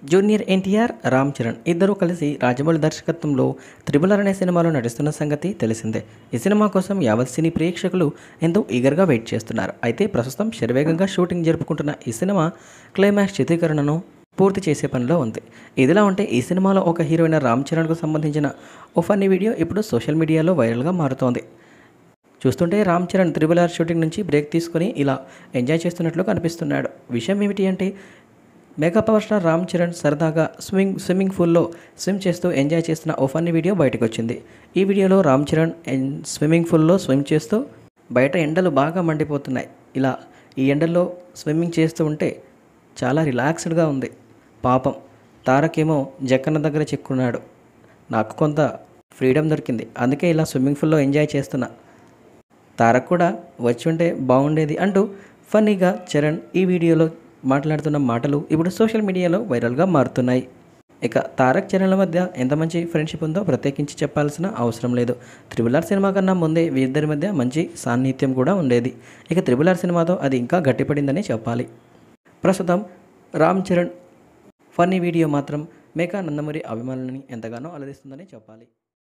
junior NTR Ram Charan ఇద్దరూ కలిసి రాజమౌళి దర్శకత్వంలో త్రిబుల్ ఆర్ అనే సినిమాలో నటిస్తున్న సంగతి తెలిసిందే ఈ సినిమా కోసం యావత్ సినీ ప్రేక్షకులు ఎంతో ఈగర్గా వెయిట్ చేస్తున్నారు అయితే ప్రస్తుతం శరవేగంగా షూటింగ్ జరుపుకుంటున్న ఈ సినిమా క్లైమాక్స్ చిత్రీకరణను పూర్తి చేసే పనిలో ఉంది ఇదిలా ఉంటే ఈ సినిమాలో ఒక హీరోయిన్ రామ్ చరణ్కు సంబంధించిన ఓ ఫన్నీ వీడియో ఇప్పుడు సోషల్ మీడియాలో వైరల్గా మారుతోంది చూస్తుంటే Ram Charan triple R shooting నుంచి బ్రేక్ తీసుకొని ఇలా ఎంజాయ్ చేస్తున్నట్లు కనిపిస్తున్నాడు విషయం ఏమిటి అంటే mega power star Ram Charan సరదాగా స్విమ్మింగ్ స్విమ్మింగ్ పూల్లో స్విమ్ చేస్తూ ఎంజాయ్ చేస్తున్న ఓ ఫన్నీ వీడియో బయటకు వచ్చింది ఈ వీడియోలో రామ్ చరణ్ ఎన్- స్విమ్మింగ్ పూల్లో స్విమ్ చేస్తూ బయట ఎండలు బాగా మండిపోతున్నాయి ఇలా ఈ ఎండల్లో స్విమ్మింగ్ చేస్తూ ఉంటే చాలా రిలాక్స్డ్గా ఉంది పాపం తారకేమో జక్కన్న దగ్గర చిక్కున్నాడు నాకు కొంత ఫ్రీడమ్ దొరికింది అందుకే ఇలా స్విమ్మింగ్ పూల్లో ఎంజాయ్ చేస్తున్నా తారక్ కూడా వచ్చి ఉంటే బాగుండేది అంటూ ఫన్నీగా చరణ్ ఈ వీడియోలో మాట్లాడుతున్న మాటలు ఇప్పుడు సోషల్ మీడియాలో వైరల్గా మారుతున్నాయి ఇక తారక్ చరణ్ల మధ్య ఎంత మంచి ఫ్రెండ్షిప్ ఉందో ప్రత్యేకించి చెప్పాల్సిన అవసరం లేదు త్రిబుల్ ఆర్ సినిమా కన్నా ముందే వీరిద్దరి మధ్య మంచి సాన్నిహిత్యం కూడా ఉండేది ఇక త్రిబుల్ ఆర్ సినిమాతో అది ఇంకా గట్టిపడిందని చెప్పాలి ప్రస్తుతం రామ్ చరణ్ ఫన్నీ వీడియో మాత్రం మేకా నందమూరి అభిమానులని ఎంతగానో అలరిస్తుందని చెప్పాలి